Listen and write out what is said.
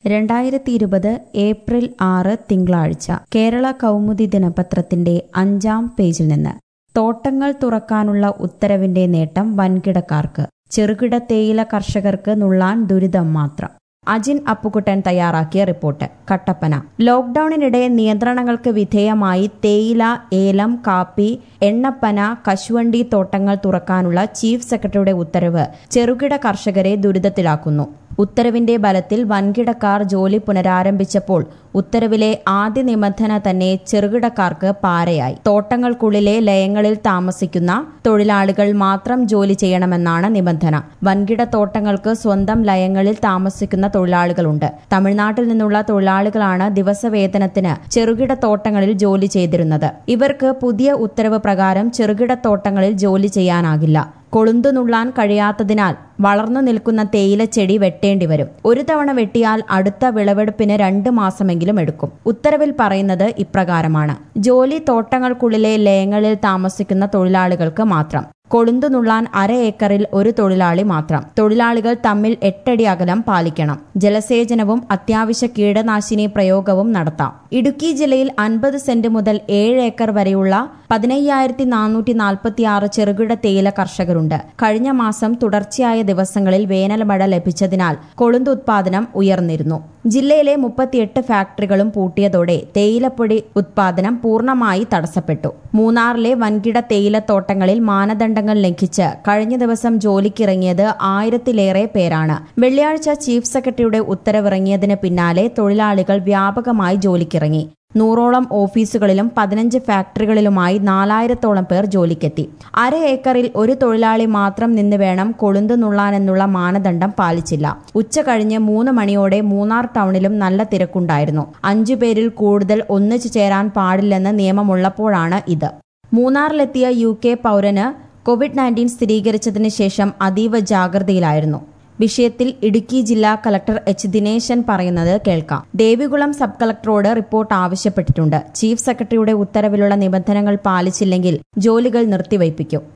രണ്ടായിരത്തി ഇരുപത് ഏപ്രിൽ ആറ് തിങ്കളാഴ്ച കേരള കൗമുദി ദിനപത്രത്തിന്റെ അഞ്ചാം പേജിൽ നിന്ന് തോട്ടങ്ങൾ തുറക്കാനുള്ള ഉത്തരവിന്റെ നേട്ടം വൻകിടക്കാർക്ക് ചെറുകിട തേയില കർഷകർക്ക് നുള്ളാൻ ദുരിതം മാത്രം അജിൻ അപ്പുകുട്ടൻ തയ്യാറാക്കിയ റിപ്പോർട്ട് കട്ടപ്പന ലോക്ഡൌണിനിടെ നിയന്ത്രണങ്ങൾക്ക് വിധേയമായി തേയില ഏലം കാപ്പി എണ്ണപ്പന കശുവണ്ടി തോട്ടങ്ങൾ തുറക്കാനുള്ള ചീഫ് സെക്രട്ടറിയുടെ ഉത്തരവ് ചെറുകിട കർഷകരെ ദുരിതത്തിലാക്കുന്നു ഉത്തരവിന്റെ ബലത്തിൽ വൻകിടക്കാർ ജോലി പുനരാരംഭിച്ചപ്പോൾ ഉത്തരവിലെ ആദ്യ നിബന്ധന തന്നെ ചെറുകിടക്കാർക്ക് പാരയായി തോട്ടങ്ങൾക്കുള്ളിലെ ലയങ്ങളിൽ താമസിക്കുന്ന തൊഴിലാളികൾ മാത്രം ജോലി ചെയ്യണമെന്നാണ് നിബന്ധന വൻകിട തോട്ടങ്ങൾക്ക് സ്വന്തം ലയങ്ങളിൽ താമസിക്കുന്ന തൊഴിലാളികളുണ്ട് തമിഴ്നാട്ടിൽ നിന്നുള്ള തൊഴിലാളികളാണ് ദിവസവേതനത്തിന് ചെറുകിട തോട്ടങ്ങളിൽ ജോലി ചെയ്തിരുന്നത് ഇവർക്ക് പുതിയ ഉത്തരവ് പ്രകാരം ചെറുകിട തോട്ടങ്ങളിൽ ജോലി ചെയ്യാനാകില്ല കൊളുന്തു നുള്ളാൻ കഴിയാത്തതിനാൽ വളർന്നു നിൽക്കുന്ന തേയില ചെടി വെട്ടേണ്ടി വരും ഒരു തവണ വെട്ടിയാൽ അടുത്ത വിളവെടുപ്പിന് രണ്ട് മാസമെങ്കിലും എടുക്കും ഉത്തരവിൽ പറയുന്നത് ഇപ്രകാരമാണ് ജോലി തോട്ടങ്ങൾക്കുള്ളിലെ ലയങ്ങളിൽ താമസിക്കുന്ന തൊഴിലാളികൾക്ക് മാത്രം കൊളുന്തു നുള്ളാൻ അര ഏക്കറിൽ ഒരു തൊഴിലാളി മാത്രം തൊഴിലാളികൾ തമ്മിൽ എട്ടടി അകലം പാലിക്കണം ജലസേചനവും അത്യാവശ്യ കീടനാശിനി പ്രയോഗവും നടത്താം ഇടുക്കി ജില്ലയിൽ അൻപത് സെന്റ് മുതൽ ഏഴ് ഏക്കർ വരെയുള്ള പതിനയ്യായിരത്തി നാനൂറ്റി നാൽപ്പത്തി ആറ് ചെറുകിട തേയില കർഷകരുണ്ട് കഴിഞ്ഞ മാസം തുടർച്ചയായ ദിവസങ്ങളിൽ വേനൽ മഴ ലഭിച്ചതിനാൽ കൊളുന്ത് ഉത്പാദനം ഉയർന്നിരുന്നു ജില്ലയിലെ മുപ്പത്തിയെട്ട് ഫാക്ടറികളും പൂട്ടിയതോടെ തേയിലപ്പൊടി ഉത്പാദനം പൂർണ്ണമായി തടസ്സപ്പെട്ടു മൂന്നാറിലെ വൻകിട തേയിലത്തോട്ടങ്ങളിൽ മാനദണ്ഡങ്ങൾ ലംഘിച്ച് കഴിഞ്ഞ ദിവസം ജോലിക്കിറങ്ങിയത് ആയിരത്തിലേറെ പേരാണ് വെള്ളിയാഴ്ച ചീഫ് സെക്രട്ടറിയുടെ ഉത്തരവിറങ്ങിയതിന് പിന്നാലെ തൊഴിലാളികൾ വ്യാപകമായി ജോലിക്കിറങ്ങി നൂറോളം ഓഫീസുകളിലും പതിനഞ്ച് ഫാക്ടറികളിലുമായി നാലായിരത്തോളം പേർ ജോലിക്കെത്തി അര ഏക്കറിൽ ഒരു തൊഴിലാളി മാത്രം നിന്ന് വേണം കൊളുന്ത് നുള്ളാനെന്നുള്ള മാനദണ്ഡം പാലിച്ചില്ല ഉച്ച കഴിഞ്ഞ് മൂന്ന് മണിയോടെ മൂന്നാർ ടൗണിലും നല്ല തിരക്കുണ്ടായിരുന്നു അഞ്ചു പേരിൽ കൂടുതൽ ഒന്നിച്ചു ചേരാൻ പാടില്ലെന്ന് നിയമമുള്ളപ്പോഴാണ് ഇത് മൂന്നാറിലെത്തിയ യു കെ പൗരന് കോവിഡ് നയൻറ്റീൻ സ്ഥിരീകരിച്ചതിന് ശേഷം അതീവ ജാഗ്രതയിലായിരുന്നു വിഷയത്തിൽ ഇടുക്കി ജില്ലാ കളക്ടർ എച്ച് ദിനേശൻ പറയുന്നത് കേൾക്കാം ദേവികുളം സബ് കളക്ടറോട് റിപ്പോർട്ട് ആവശ്യപ്പെട്ടിട്ടുണ്ട് ചീഫ് സെക്രട്ടറിയുടെ ഉത്തരവിലുള്ള നിബന്ധനകൾ പാലിച്ചില്ലെങ്കിൽ ജോലികൾ നിർത്തിവയ്പ്പിക്കും